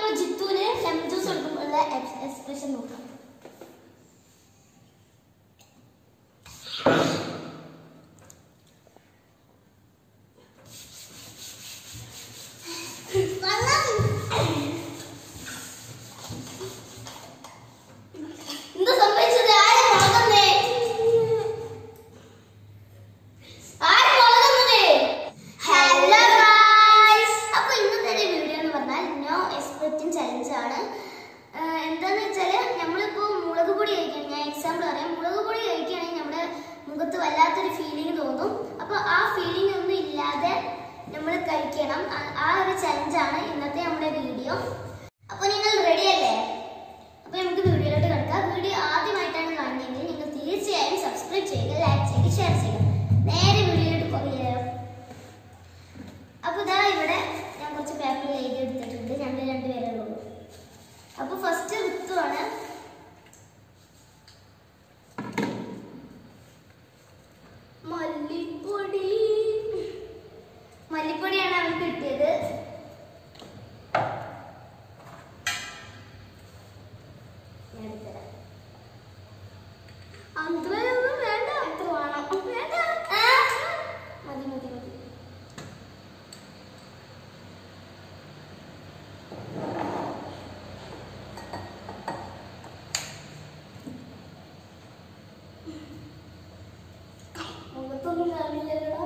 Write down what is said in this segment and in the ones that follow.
നമുക്കിപ്പോ ജിത്തുവിന് lemon juice കൊടുക്കുമ്പോഴുള്ള എക്സ്പ്രഷൻ നോക്കാം എന്താ സംഭവിച്ചത് ആരും മുളകുന്നേ ആരും മുളകുന്നേ ഹലോ ഗായ്സ് അപ്പൊ ഇന്നത്തെ ഒരു വീഡിയോ എന്ന് പറഞ്ഞാൽ നോ എക്സ്പെക്റ്റിംഗ് ചലഞ്ച് ആണ് ആഹ് എന്താന്ന് വെച്ചാല് നമ്മളിപ്പോ മുളക് പൊടി കഴിക്കണം ഞാൻ എക്സാമ്പിൾ പറയാം മുളക് പൊടി കഴിക്കുകയാണെങ്കിൽ നമ്മുടെ മുഖത്ത് വല്ലാത്തൊരു ഫീലിംഗ് തോന്നും അപ്പൊ ആ ഫീലിംഗ് ഒന്നും ഇല്ലാതെ നമ്മൾ കഴിക്കണം ആ- ആ ഒരു ചലഞ്ചാണ് ഇന്നത്തെ നമ്മുടെ വീഡിയോ അപ്പൊ നിങ്ങൾ റെഡി അല്ലേ അപ്പൊ നമുക്ക് വീഡിയോയിലോട്ട് കിടക്കാം വീഡിയോ ആദ്യമായിട്ടാണ് കാണുന്നതെങ്കിൽ നിങ്ങൾ തീർച്ചയായും സബ്സ്ക്രൈബ് ചെയ്യുക ലൈക്ക് ചെയ്യുക ഷെയർ ചെയ്യുക നേരെ വീഡിയോയിലോട്ട് പോയാലോ അപ്പൊ ഇതാ ഇവിടെ ഞാൻ കുറച്ച് പേപ്പർ എഴുതി എടുത്തിട്ടുണ്ട് ഞങ്ങൾ രണ്ടുപേരേ ഉള്ളൂ അപ്പൊ ഫസ്റ്റ് ഋത്തുവാണ് മല്ലിപ്പൊടി മല്ലിപ്പൊടിയാണ് അവർക്ക് കിട്ടിയത് ഞാൻ എടുത്തരാം. അത്രയൊന്നും വേണ്ട എത്ര വേണം വേണ്ട ആ. മതി മതി മതി മുഖത്തൊന്നും കാണില്ലല്ലോ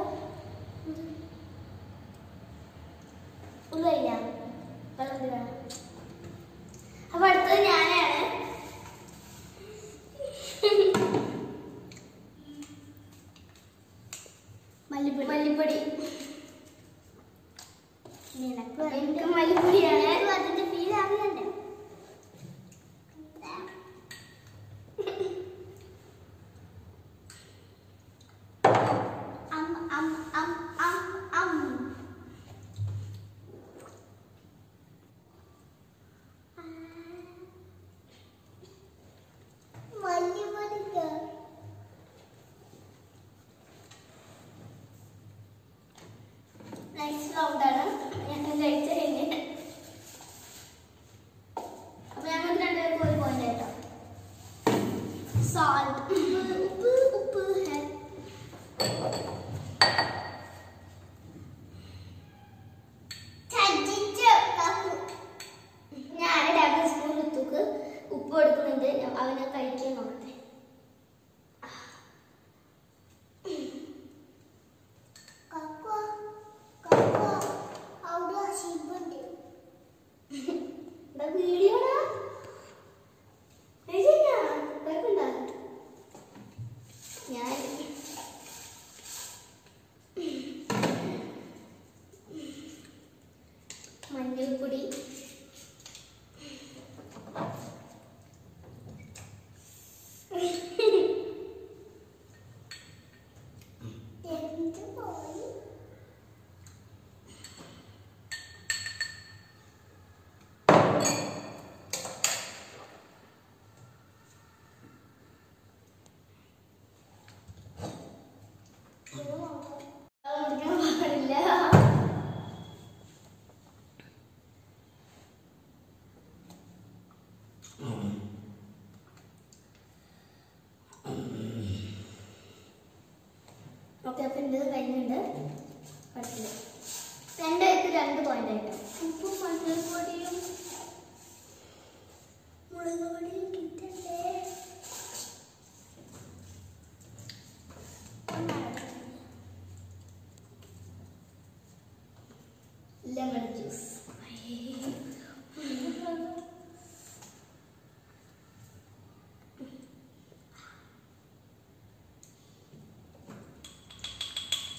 ഒന്നുമില്ല വെള്ളം കൂടി വേണം അപ്പൊ അടുത്തത് ഞാനാണ് മല്ലിപ്പൊടി മല്ലിപ്പൊടി നിനക്ക് എനിക്ക് മല്ലിപ്പൊടിയാണ് അതിന്റെ ഫീൽ അറിയണ്ടേ അം അം അം അം അം മല്ലിപ്പൊടിക്ക് നൈസ് റൗണ്ടാണ് ഞാൻ കഴിച്ച കഴിഞ്ഞിട്ട് അപ്പൊ ഞങ്ങൾക്ക് രണ്ടുപേർക്കും ഒരു പോയിന്റ് കേട്ടോ സോൾട്ട് ഉപ്പ് ഉപ്പ് ഹെ ഞാൻ ടേബിൾ സ്പൂൺ ഋത്തുക്ക് ഉപ്പ് കൊടുക്കുന്നുണ്ട് ഞാൻ അവനെ കഴിക്കാൻ നോക്കട്ടെ എന്താ വീഡിയോടാ കുഴപ്പമുണ്ടോ ഞാൻ മഞ്ഞൾപ്പൊടി എന്ത് പോയി പാടില്ല ഓക്കെ അപ്പൊ ഇത് കഴിഞ്ഞിട്ടുണ്ട് അടുത്തത് രണ്ട് പേർക്ക് രണ്ട് പോയിന്റ് ആയിട്ട് ഉപ്പും മഞ്ഞൾപ്പൊടിയും മുളക് പൊടിയും കിട്ടണ്ടേ ലെമൺ ജ്യൂസ്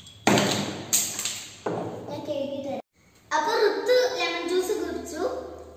ഞാൻ കേൾക്കിട്ട് അപ്പൊ ഋതു ലെമൺ ജ്യൂസ് കുടിച്ചു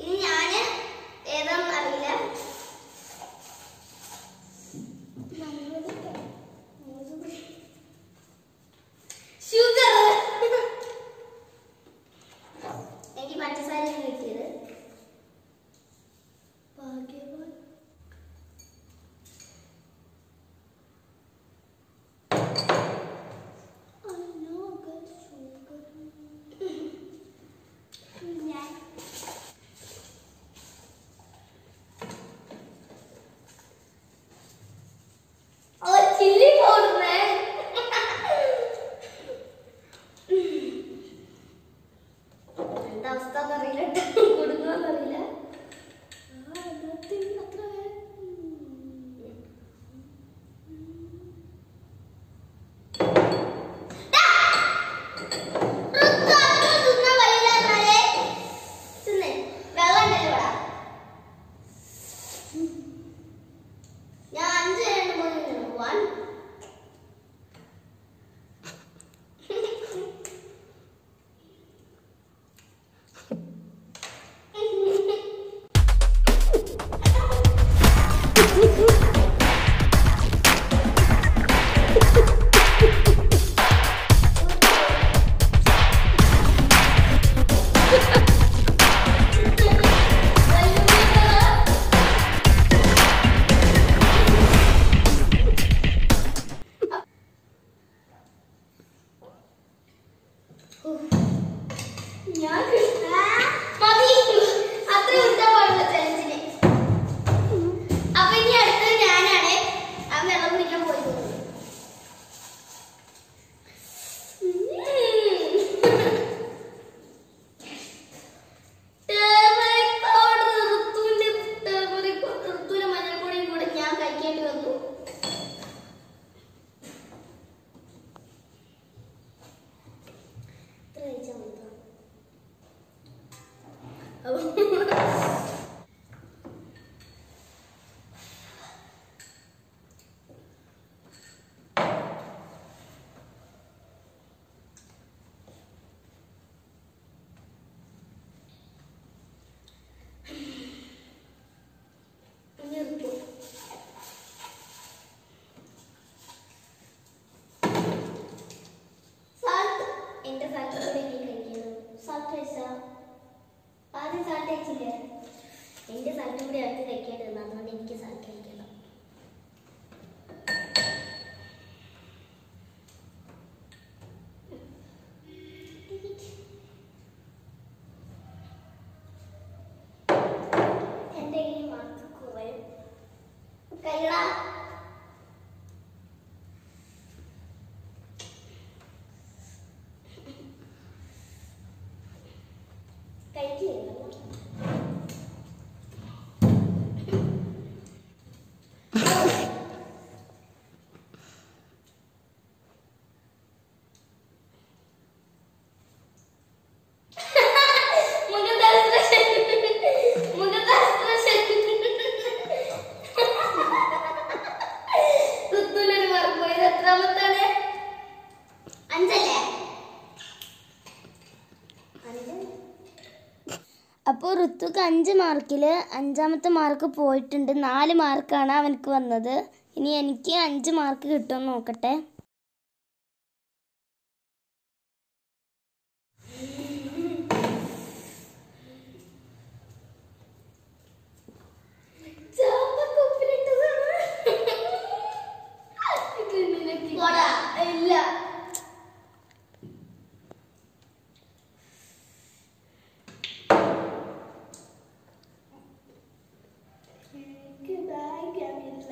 എന്റെ സ്ഥലത്തും കൂടി അവർക്ക് കഴിക്കേണ്ടത് അതുകൊണ്ട് എനിക്ക് സ്ഥലത്ത് കഴിക്കണം എന്റെ ഈ മാർക്ക് കുറയും കൈകളാ കഴിക്കില്ലല്ലോ അപ്പോൾ ഋത്തുക്ക് അഞ്ച് മാർക്കിൽ അഞ്ചാമത്തെ മാർക്ക് പോയിട്ടുണ്ട് നാല് മാർക്കാണ് അവനക്ക് വന്നത് ഇനി എനിക്ക് അഞ്ച് മാർക്ക് കിട്ടുമെന്ന് നോക്കട്ടെ ഇല്ല എനിക്ക് വായിക്കാനില്ല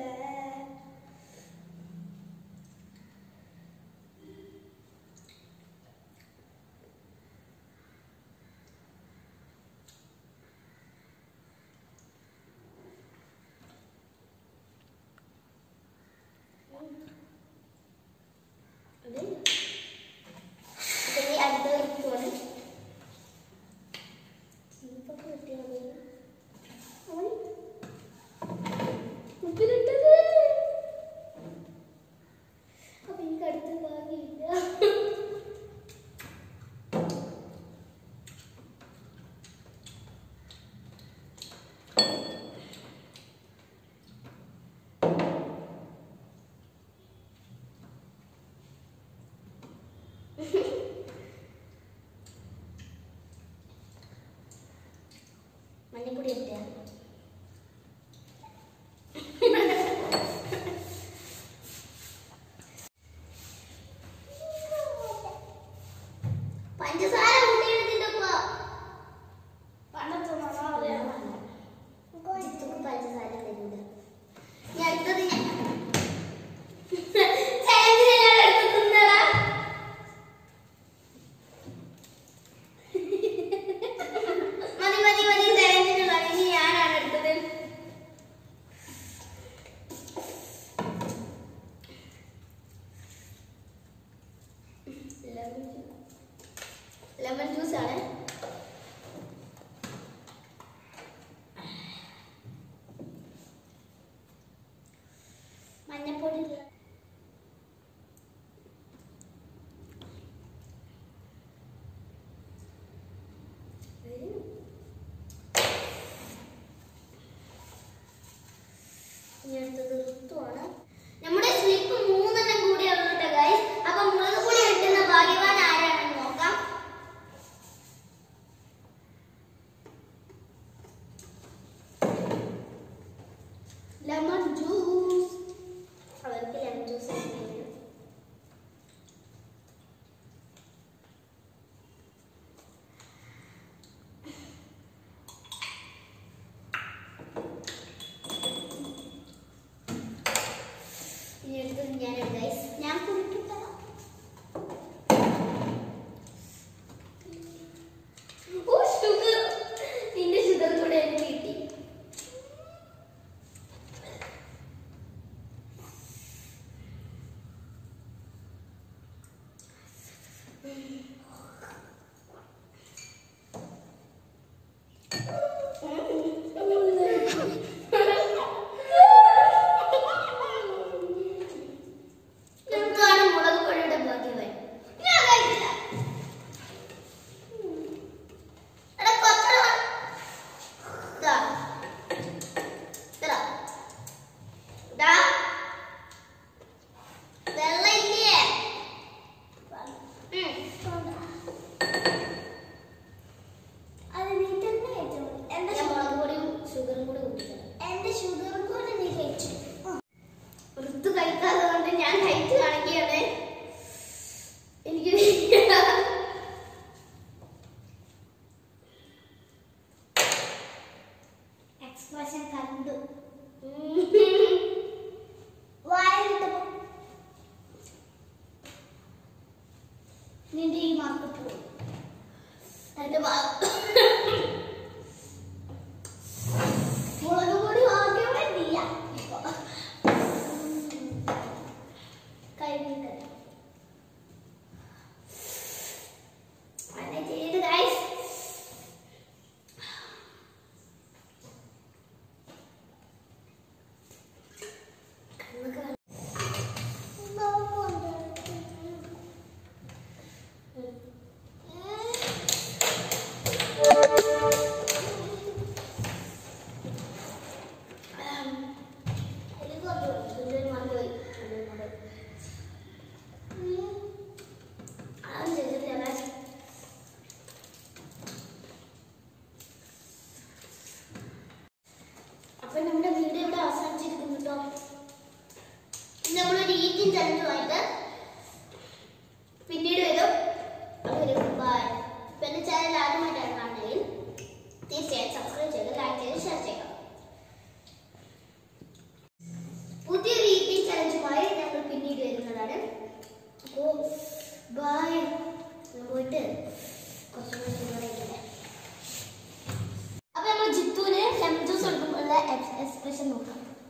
ഇനി അടുത്ത പോണ് ചീപ്പൊക്കെ കിട്ടിയത് അവൻ ഉപ്പിലിട്ടത് അപ്പൊ എനിക്ക് അടുത്ത ഭാഗ്യമില്ല മഞ്ഞപ്പൊടി ഇട്ടാ പഞ്ചസാര കൂട്ടിയെടുത്തിട്ടപ്പോ പണ്ടത്തെ പഞ്ചസാര തരില്ല ഇനി അടുത്തത് ഞാൻ ചലഞ്ച് ഞാൻ എടുത്ത് തിന്നടാ മതി മതി മതി ചലഞ്ചിനുള്ള ഇനി ഞാനാണ് എടുത്തത് ലെമൺ ജ്യൂസ് ആണ് മഞ്ഞപ്പൊടി ഇല്ല. ഇനി അടുത്തത് ഋതുവാണ് നമ്മുടെ സ്ലിപ്പ് മൂന്നെണ്ണം കൂടി ഉള്ളൂട്ടോ ഗൈസ് അപ്പൊ മുളക് പൊടി കിട്ടുന്ന ഭാഗ്യവാൻ ആരാണെന്ന് നോക്കാം ലെമൺ ജ്യൂസ് അവർക്ക് ലെമൺ ജ്യൂസ് ഇനി അടുത്തത് ഞാൻ ഗൈസ് ഞാൻ കുടിക്കട്ടെ ഓ ഷുഗർ നിന്റെ ഷുഗർ കൂടെ എനിക്ക് കിട്ടി നമുക്കാണ് മുളക് പൊടിയുടെ ഭാഗ്യമായി ഞാൻ കഴിക്കില്ല എടാ കൊച്ചടാ ദാ ദാ ദാ വെള്ളം ഇല്ലേ ഉം. അത് നീ തന്നെ കഴിച്ചോ എന്താ മുളക് എക്സ്പ്രഷൻ കണ്ടു വായിലിട്ടപ്പോ നിന്റെ ഈ മാർക്ക് പോകും എന്റെ മുളക് പൊടി വാങ്ങിയവിടെ നീയ കഴിഞ്ഞിട്ട് അങ്ങനെ ചെയ്ത് ഗൈസ് അപ്പൊ നമ്മുടെ വീഡിയോ ഇവിടെ അവസാനിച്ചിരിക്കുന്നു കേട്ടോ നമ്മളൊരു ഈറ്റിംഗ് ചലഞ്ചുമായിട്ട് പിന്നീട് വരും അപ്പോൾ ബൈ ഇപ്പൊ എന്റെ ചാനൽ ആദ്യമായിട്ടാണ് കാണുന്നതെങ്കിൽ തീർച്ചയായും സബ്സ്ക്രൈബ് ചെയ്ത് ലൈക്ക് ചെയ്ത് ഷെയർ ചെയ്യുക പുതിയൊരു ഈറ്റിംഗ് ചലഞ്ചുമായി ഞങ്ങൾ പിന്നീട് വരുന്നതാണ് അപ്പോൾ ബൈ ഞാൻ പോയിട്ട് കുറച്ചും കൂടി ചോറിയിക്കട്ടെ അപ്പൊ നമ്മൾ ജിത്തുവിന് ലെമൺ ജ്യൂസ് കൊടുക്കുമ്പോഴുള്ള എക്സ്പ്രഷൻ നോക്കാം